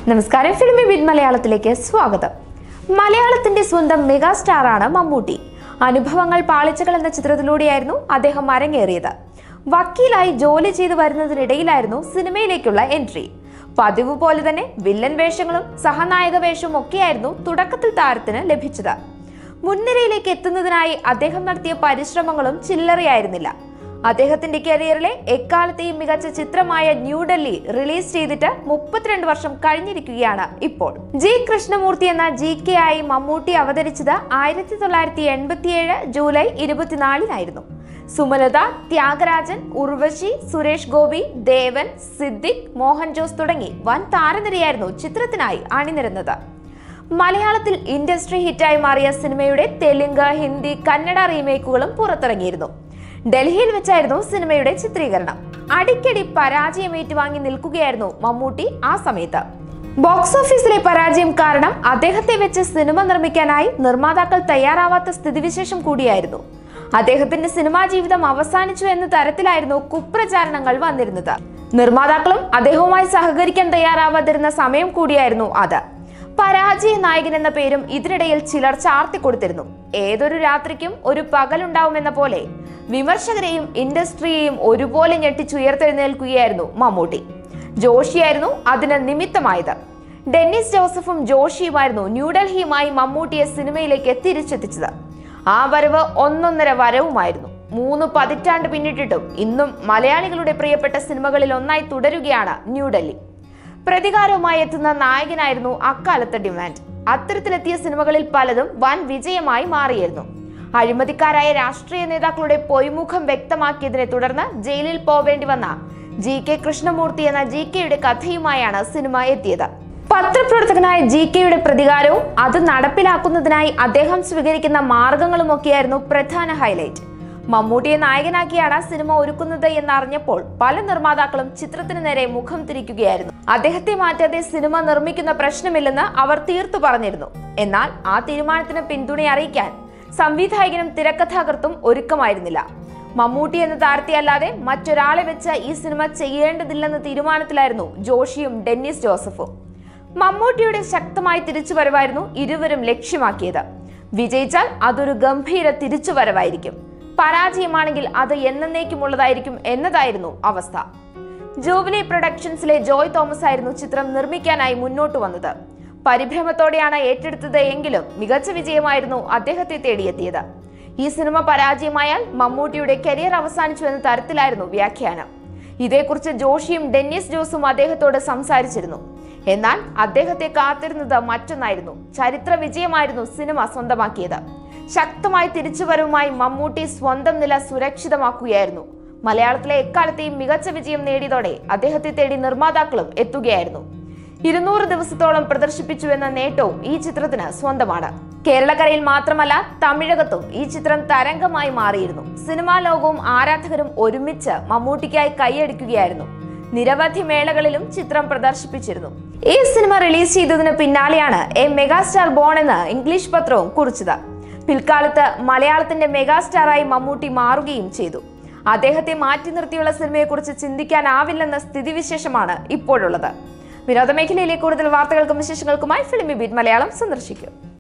നമസ്കാരം ഫിലിമി ബിൻ മലയാളത്തിലേക്ക് സ്വാഗതം മലയാളത്തിന്റെ സ്വന്തം മെഗാസ്റ്റാറാണ് മമ്മൂട്ടി അനുഭവങ്ങൾ പാളിച്ചകൾ എന്ന ചിത്രത്തിലൂടെയായിരുന്നു അദ്ദേഹം അരങ്ങേറിയത് വക്കീലായി ജോലി ചെയ്തു വരുന്നതിനിടയിലായിരുന്നു സിനിമയിലേക്കുള്ള എൻട്രി പതിവ് പോലെ തന്നെ വില്ലൻ വേഷങ്ങളും സഹനായക വേഷവും ഒക്കെയായിരുന്നു തുടക്കത്തിൽ താരത്തിന് ലഭിച്ചത് മുൻനിരയിലേക്ക് എത്തുന്നതിനായി അദ്ദേഹം നടത്തിയ പരിശ്രമങ്ങളും ചില്ലറയായിരുന്നില്ല അദ്ദേഹത്തിന്റെ കരിയറിലെ എക്കാലത്തെയും മികച്ച ചിത്രമായ ന്യൂഡൽഹി റിലീസ് ചെയ്തിട്ട് മുപ്പത്തിരണ്ട് വർഷം കഴിഞ്ഞിരിക്കുകയാണ് ഇപ്പോൾ ജി കൃഷ്ണമൂർത്തി എന്ന ജി കെ ആയി മമ്മൂട്ടി അവതരിച്ചത് ആയിരത്തി തൊള്ളായിരത്തി എൺപത്തിയേഴ് ജൂലൈ ഇരുപത്തിനാലിനായിരുന്നു സുമലത ത്യാഗരാജൻ ഉർവശി സുരേഷ് ഗോപി ദേവൻ സിദ്ദിഖ് മോഹൻ ജോസ് തുടങ്ങി വൻ താരനിരയായിരുന്നു ചിത്രത്തിനായി അണിനിരുന്നത് മലയാളത്തിൽ ഇൻഡസ്ട്രി ഹിറ്റായി മാറിയ സിനിമയുടെ തെലുങ്ക് ഹിന്ദി കന്നഡ റീമേക്കുകളും പുറത്തിറങ്ങിയിരുന്നു ഡൽഹിയിൽ വെച്ചായിരുന്നു സിനിമയുടെ ചിത്രീകരണം അടിക്കടി പരാജയം ഏറ്റുവാങ്ങി നിൽക്കുകയായിരുന്നു മമ്മൂട്ടി ആ സമയത്ത് ബോക്സ് ഓഫീസിലെ പരാജയം കാരണം അദ്ദേഹത്തെ വെച്ച് സിനിമ നിർമ്മിക്കാനായി നിർമ്മാതാക്കൾ തയ്യാറാവാത്ത സ്ഥിതിവിശേഷം കൂടിയായിരുന്നു അദ്ദേഹത്തിന്റെ സിനിമാ ജീവിതം അവസാനിച്ചു എന്ന തരത്തിലായിരുന്നു കുപ്രചാരണങ്ങൾ വന്നിരുന്നത് നിർമ്മാതാക്കളും അദ്ദേഹവുമായി സഹകരിക്കാൻ തയ്യാറാവാതിരുന്ന സമയം കൂടിയായിരുന്നു അത് പരാജയ നായകൻ എന്ന പേരും ഇതിനിടയിൽ ചിലർ ചാർത്തി കൊടുത്തിരുന്നു ഏതൊരു രാത്രിക്കും ഒരു പകലുണ്ടാവുമെന്ന പോലെ വിമർശകരെയും ഇൻഡസ്ട്രിയെയും ഒരുപോലെ ഞെട്ടിച്ചുയർത്തെഴുന്നേൽക്കുകയായിരുന്നു മമ്മൂട്ടി ജോഷിയായിരുന്നു അതിന് നിമിത്തമായത് ഡെന്നിസ് ജോസഫും ജോഷിയുമായിരുന്നു ന്യൂഡൽഹിയുമായി മമ്മൂട്ടിയെ സിനിമയിലേക്ക് തിരിച്ചെത്തിച്ചത് ആ വരവ് ഒന്നൊന്നര വരവുമായിരുന്നു മൂന്ന് പതിറ്റാണ്ട് പിന്നിട്ടിട്ടും ഇന്നും മലയാളികളുടെ പ്രിയപ്പെട്ട സിനിമകളിൽ ഒന്നായി തുടരുകയാണ് ന്യൂഡൽഹി പ്രതികാരവുമായി എത്തുന്ന നായകനായിരുന്നു അക്കാലത്തെ ഡിമാൻഡ് അത്തരത്തിലെത്തിയ സിനിമകളിൽ പലതും വൻ വിജയമായി മാറിയിരുന്നു അഴിമതിക്കാരായ രാഷ്ട്രീയ നേതാക്കളുടെ പൊയ്മുഖം വ്യക്തമാക്കിയതിനെ തുടർന്ന് ജയിലിൽ പോവേണ്ടി വന്ന ജി കെ കൃഷ്ണമൂർത്തി എന്ന ജി കെയുടെ കഥയുമായാണ് സിനിമ എത്തിയത് പത്രപ്രവർത്തകനായ ജി കെയുടെ പ്രതികാരവും അത് നടപ്പിലാക്കുന്നതിനായി അദ്ദേഹം സ്വീകരിക്കുന്ന മാർഗങ്ങളുമൊക്കെയായിരുന്നു പ്രധാന ഹൈലൈറ്റ് മമ്മൂട്ടിയെ നായകനാക്കിയാണ് സിനിമ ഒരുക്കുന്നത് എന്നറിഞ്ഞപ്പോൾ പല നിർമ്മാതാക്കളും ചിത്രത്തിന് നേരെ മുഖം തിരിക്കുകയായിരുന്നു അദ്ദേഹത്തെ മാറ്റാതെ സിനിമ നിർമ്മിക്കുന്ന പ്രശ്നമില്ലെന്ന് അവർ തീർത്തു പറഞ്ഞിരുന്നു എന്നാൽ ആ തീരുമാനത്തിന് പിന്തുണ അറിയിക്കാൻ സംവിധായകനും തിരക്കഥാകൃത്തും ഒരുക്കമായിരുന്നില്ല മമ്മൂട്ടി എന്ന താരത്തെ അല്ലാതെ മറ്റൊരാളെ വെച്ച് ഈ സിനിമ ചെയ്യേണ്ടതില്ലെന്ന തീരുമാനത്തിലായിരുന്നു ജോഷിയും ഡെന്നിസ് ജോസഫും മമ്മൂട്ടിയുടെ ശക്തമായ തിരിച്ചുവരവായിരുന്നു ഇരുവരും ലക്ഷ്യമാക്കിയത് വിജയിച്ചാൽ അതൊരു ഗംഭീര തിരിച്ചുവരവായിരിക്കും പരാജയമാണെങ്കിൽ അത് എന്നേക്കുമുള്ളതായിരിക്കും എന്നതായിരുന്നു അവസ്ഥ ജൂബിലി പ്രൊഡക്ഷൻസിലെ ജോയ് തോമസ് ആയിരുന്നു ചിത്രം നിർമ്മിക്കാനായി മുന്നോട്ട് വന്നത് പരിഭ്രമത്തോടെയാണ് ഏറ്റെടുത്തത് എങ്കിലും മികച്ച വിജയമായിരുന്നു അദ്ദേഹത്തെ തേടിയെത്തിയത് ഈ സിനിമ പരാജയമായാൽ മമ്മൂട്ടിയുടെ കരിയർ അവസാനിച്ചു എന്ന തരത്തിലായിരുന്നു വ്യാഖ്യാനം ഇതേക്കുറിച്ച് ജോഷിയും ഡെന്നിസ് ജോസും അദ്ദേഹത്തോട് സംസാരിച്ചിരുന്നു എന്നാൽ അദ്ദേഹത്തെ കാത്തിരുന്നത് മറ്റൊന്നായിരുന്നു ചരിത്ര വിജയമായിരുന്നു സിനിമ സ്വന്തമാക്കിയത് ശക്തമായ തിരിച്ചുവരവുമായി മമ്മൂട്ടി സ്വന്തം നില സുരക്ഷിതമാക്കുകയായിരുന്നു മലയാളത്തിലെ എക്കാലത്തെയും മികച്ച വിജയം നേടിയതോടെ അദ്ദേഹത്തെ തേടി നിർമ്മാതാക്കളും എത്തുകയായിരുന്നു ഇരുന്നൂറ് ദിവസത്തോളം പ്രദർശിപ്പിച്ചു എന്ന നേട്ടവും ഈ ചിത്രത്തിന് സ്വന്തമാണ് കേരളക്കരയിൽ മാത്രമല്ല തമിഴകത്തും ഈ ചിത്രം തരംഗമായി മാറിയിരുന്നു സിനിമാ ലോകവും ആരാധകരും ഒരുമിച്ച് മമ്മൂട്ടിക്കായി കൈയടിക്കുകയായിരുന്നു നിരവധി മേളകളിലും ചിത്രം പ്രദർശിപ്പിച്ചിരുന്നു ഈ സിനിമ റിലീസ് ചെയ്തതിന് പിന്നാലെയാണ് എ മെഗാസ്റ്റാർ ബോൺ എന്ന് ഇംഗ്ലീഷ് പത്രവും കുറിച്ചത് പിൽക്കാലത്ത് മലയാളത്തിന്റെ മെഗാസ്റ്റാറായി മമ്മൂട്ടി മാറുകയും ചെയ്തു അദ്ദേഹത്തെ മാറ്റി നിർത്തിയുള്ള സിനിമയെക്കുറിച്ച് ചിന്തിക്കാനാവില്ലെന്ന സ്ഥിതിവിശേഷമാണ് ഇപ്പോഴുള്ളത് വിനോദ മേഖലയിലെ കൂടുതൽ വാർത്തകൾക്കും വിശേഷങ്ങൾക്കുമായി ഫിലിമി ബീറ്റ് മലയാളം സന്ദർശിക്കും